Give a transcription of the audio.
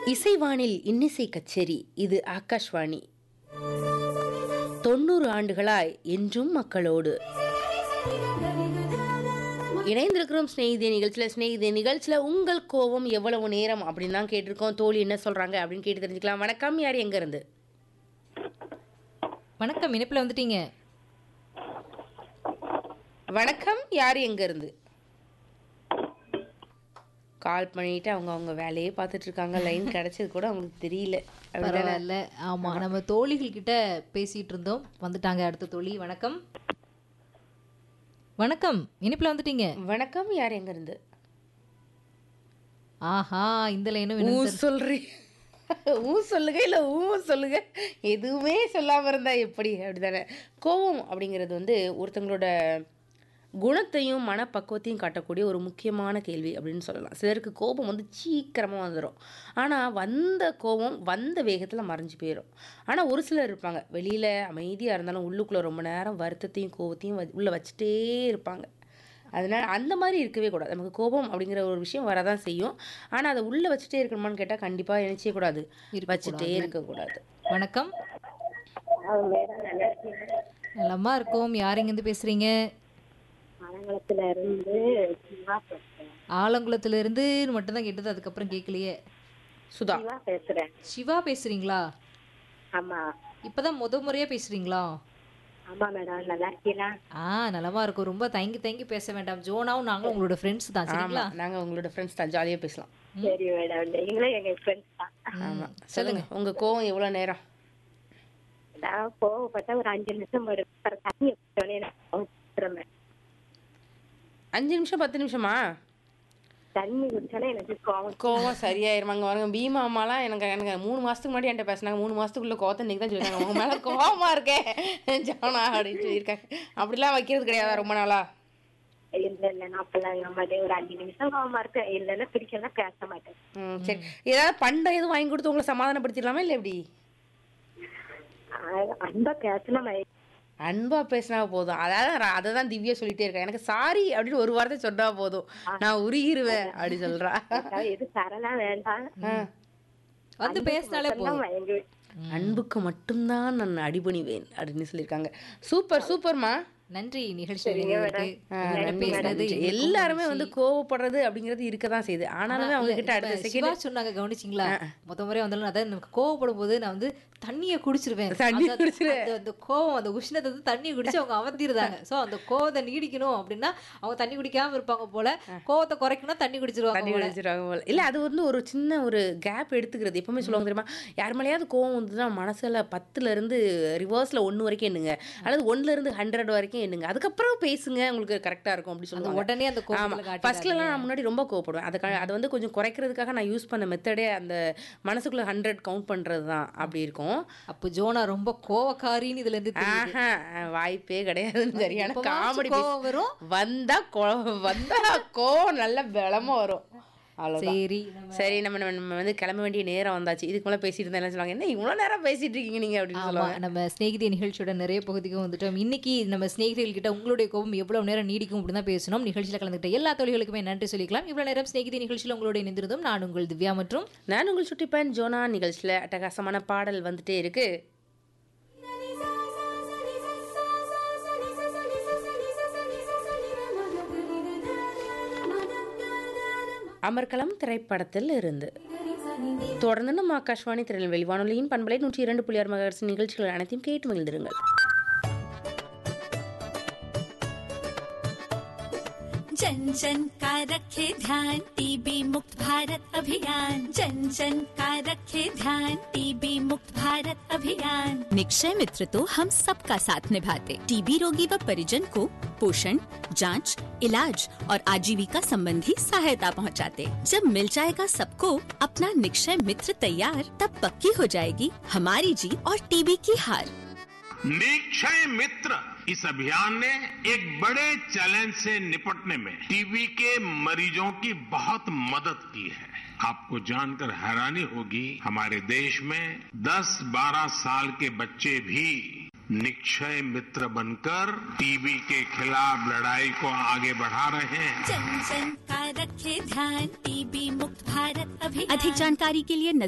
இசைவானில் இன்னிசை கச்சேரி இது ஆகாஷ்வாணி தொண்ணூறு ஆண்டுகளாய் என்றும் மக்களோடு இணைந்திருக்கிறோம் ஸ்நேகிதி நிகழ்ச்சியில் ஸ்நேகிதி நிகழ்ச்சியில் உங்கள் கோபம் எவ்வளவு நேரம் அப்படின்னு தான் கேட்டிருக்கோம் தோழி என்ன சொல்கிறாங்க அப்படின்னு கேட்டு தெரிஞ்சுக்கலாம் வணக்கம் யார் எங்க இருந்து வணக்கம் இணைப்பில் வந்துட்டீங்க வணக்கம் யார் எங்க இருந்து கால் பண்ணிட்டு அவங்க அவங்க வேலையே பார்த்துட்டு இருக்காங்க லைன் கிடைச்சது கூட அவங்களுக்கு தெரியல அப்படிதானே? பரவாயில்ல ஆமா நம்ம தோழிகள் கிட்ட பேசிட்டு இருந்தோம் வந்துட்டாங்க அடுத்த தோழி வணக்கம் வணக்கம் இணைப்பில் வந்துட்டீங்க வணக்கம் யார் எங்க இருந்து ஆஹா இந்த லைனும் ஊ வேணும் சொல்றீ ஊ சொல்லுங்க இல்ல ஊ சொல்லுங்க எதுவுமே சொல்லாம இருந்தா எப்படி அப்படிதானே கோவம் அப்படிங்கிறது வந்து ஒருத்தங்களோட குணத்தையும் மனப்பக்குவத்தையும் காட்டக்கூடிய ஒரு முக்கியமான கேள்வி அப்படின்னு சொல்லலாம் சிலருக்கு கோபம் வந்து சீக்கிரமாக வந்துடும் ஆனால் வந்த கோபம் வந்த வேகத்தில் மறைஞ்சு போயிடும் ஆனால் ஒரு சிலர் இருப்பாங்க வெளியில் அமைதியாக இருந்தாலும் உள்ளுக்குள்ளே ரொம்ப நேரம் வருத்தத்தையும் கோபத்தையும் வ- உள்ள வச்சுட்டே இருப்பாங்க அதனால் அந்த மாதிரி இருக்கவே கூடாது நமக்கு கோபம் அப்படிங்கிற ஒரு விஷயம் வரதான் செய்யும் ஆனால் அதை உள்ளே வச்சுட்டே இருக்கணுமான்னு கேட்டால் கண்டிப்பாக நினைச்சே கூடாது வச்சுட்டே இருக்கக்கூடாது வணக்கம் நலமா இருக்கோம் யார் இருந்து பேசுறீங்க மலங்குளத்துல இருந்து சிவா பேசுறேன் ஆலங்குளத்துல இருந்து மட்டும்தான் கேட்டது அதுக்கப்புறம் கேட்கலையே சுதா சிவா பேசுறேன் சிவா பேசுறீங்களா ஆமா இப்பதான் முத முறையா பேசுறீங்களா ஆமா மேடம் நல்லா இருக்கீங்களா ஆ நலமா இருக்கும் ரொம்ப தயங்கி தயங்கி பேச வேண்டாம் ஜோனாவும் நாங்களும் உங்களோட ஃப்ரெண்ட்ஸ் தான் சரிங்களா ஆமாம் நாங்கள் உங்களோட ஃப்ரெண்ட்ஸ் தான் ஜாலியாக பேசலாம் சரி மேடம் நீங்களும் எங்க ஃப்ரெண்ட்ஸ் தான் ஆமாம் சொல்லுங்கள் உங்கள் கோவம் எவ்வளோ நேரம் நான் கோவப்பட்ட ஒரு அஞ்சு நிமிஷம் வரும் அப்புறம் தண்ணி குடிச்சோடனே நான் கோவப்படுறேன். அஞ்சு நிமிஷம் பத்து நிமிஷமா தண்ணி குடிச்சோன்னே எனக்கு கோவம் கோவம் சரியாயிருமாங்க பாருங்க பீமா அம்மாலாம் எனக்கு எனக்கு மூணு மாசத்துக்கு முன்னாடி என்கிட்ட பேசினாங்க மூணு மாசத்துக்குள்ள கோவத்தை இன்னைக்கு தான் சொல்லிருக்காங்க உங்க மேல கோவமா இருக்கேன் ஜானா அப்படின்னு சொல்லியிருக்காங்க அப்படிலாம் வைக்கிறது கிடையாதா ரொம்ப நாளா இல்ல இல்ல நான் அப்பெல்லாம் எங்க அம்மாட்டே ஒரு அஞ்சு நிமிஷம் கோவமா இருக்கேன் இல்லைன்னா பிடிக்கலாம் பேச மாட்டேன் ம், சரி ஏதாவது பண்டம் எதுவும் வாங்கி கொடுத்து உங்களை சமாதானப்படுத்திடலாமா இல்லை எப்படி ஆஹ் அன்பா பேசணும் அன்பா பேசினா போதும் அதாவது அதை தான் திவ்யா சொல்லிட்டே இருக்கேன் எனக்கு சாரி அப்படின்னு ஒரு வார்த்தை சொன்னா போதும் நான் உருகிருவேன் அப்படி சொல்றா எது சரளா வேண்டாம் வந்து பேசினாலே போதும் மயங்குவேன் அன்புக்கு மட்டும்தான் நான் அடிபணிவேன் அப்படின்னு சொல்லியிருக்காங்க சூப்பர் சூப்பர்மா நன்றி நிகழ்ச்சி வந்ததுக்கு. உங்களோட பேசினது எங்களுக்கும் எல்லாருமே வந்து மகிழ்ச்சி. கோவப்படுறது அப்படிங்கிறது இருக்கதான் செய்யுது ஆனாலுமே அவங்க கிட்ட அடுத்த இப்ப சிவா செகண்ட் சொன்னாங்க கவனிச்சிங்களா முத முறை வந்தாலும் அதான் எனக்கு கோவப்படும் போது நான் வந்து தண்ணிய குடிச்சிருவேன் தண்ணி அந்த- குடிச்சிருவேன். அந்த- அந்த கோவம் அந்த உஷ்ணத்தை வந்து தண்ணியை குடிச்சு அவங்க அவந்திருந்தாங்க சோ அந்த கோவத்தை நீடிக்கணும் அப்படின்னா அவங்க தண்ணி குடிக்காம இருப்பாங்க போல கோவத்தை குறைக்கணும் தண்ணி குடிச்சிருவாங்க தண்ணி போல குடிச்சிருவாங்க போல இல்ல அது வந்து ஒரு சின்ன ஒரு கேப் எடுத்துக்கிறது எப்பவுமே சொல்லுவாங்க தெரியுமா யார் மேலேயாவது கோவம் வந்துச்சுன்னா மனசுல பத்துல இருந்து ரிவர்ஸ்ல ஒன்னு வரைக்கும் எண்ணுங்க அல்லது ஒன்னுல இருந்து ஹண்ட்ரட் வரைக்கும் எண்ணுங்க அதுக்கப்புறம் பேசுங்க உங்களுக்கு கரெக்டா இருக்கும் அப்படி அந்த சொல்லுவாங்க உடனே அந்த ஆமா கோவத்துல ஃபர்ஸ்ட்ல காட்டி நான் முன்னாடி ரொம்ப கோவப்படுவேன் அதுக்காக அதை வந்து கொஞ்சம் குறைக்கிறதுக்காக நான் யூஸ் பண்ண மெத்தடே அந்த மனசுக்குள்ள ஹண்ட்ரட் கவுண்ட் பண்றது தான் அப்படி இருக்கும் அப்போ ஜோனா ரொம்ப கோவக்காரின்னு இதுல இருந்து தெரியுது. ஆஹா வாய்ப்பே கிடையாதுன்னு சரியான எப்பவாச்சும் காமெடி கோவம் வரும் வந்தா கோ- வந்தா கோவம் நல்ல பலமா வரும் அவ்வளவுதான் சரி நம்ம சரி நம்ம நம்ம நம்ம வந்து கிளம்ப வேண்டிய நேரம் வந்தாச்சு இதுக்கு மேலே பேசிட்டு இருந்தா என்ன சொல்லுவாங்க என்ன இவ்வளோ நேரம் பேசிட்டு இருக்கீங்க நீங்க அப்படின்னு ஆமா சொல்லுவாங்க நம்ம ஸ்நேகிதி நிகழ்ச்சியோட நிறைய பகுதிக்கும் வந்துட்டோம் இன்னைக்கு நம்ம ஸ்நேகிதிகள் கிட்ட உங்களுடைய கோபம் எவ்வளவு நேரம் நீடிக்கும் அப்படின்னு தான் பேசணும் நிகழ்ச்சியில் கலந்துக்கிட்ட எல்லா தொழில்களுக்குமே நன்றி சொல்லிக்கலாம் இவ்வளவு நேரம் ஸ்நேகிதி நிகழ்ச்சியில் உங்களோட இணைந்திருந்தோம் நான் உங்கள் திவ்யா மற்றும் நான் உங்கள் சுட்டிப்பேன் ஜோனா நிகழ்ச்சியில் அட்டகாசமான பாடல் வந்துட்டே இருக்கு அமர்கலம் திரைப்படத்தில் இருந்து தொடர்ந்து நம்ம ஆகாஷ்வாணி திருநெல்வேலி வானொலியின் பண்பலை நூற்றி இரண்டு புள்ளி ஆறு மகர்ஸ் நிகழ்ச்சிகள் அனைத்தையும் கேட்டு மகிழ்ந்திருங்கள் जन जन का रखे ध्यान टीबी मुक्त भारत अभियान जन जन का रखे ध्यान टीबी मुक्त भारत अभियान निक्षय मित्र तो हम सबका साथ निभाते टीबी रोगी व परिजन को पोषण जांच, इलाज और आजीविका संबंधी सहायता पहुंचाते। जब मिल जाएगा सबको अपना निक्षय मित्र तैयार तब पक्की हो जाएगी हमारी जीत और टीबी की हार निक्षय मित्र इस अभियान ने एक बड़े चैलेंज से निपटने में टीबी के मरीजों की बहुत मदद की है आपको जानकर हैरानी होगी हमारे देश में 10-12 साल के बच्चे भी निक्षय मित्र बनकर टीबी के खिलाफ लड़ाई को आगे बढ़ा रहे हैं जन जन का रखे ध्यान टीबी मुक्त भारत अभियान अधिक जानकारी के लिए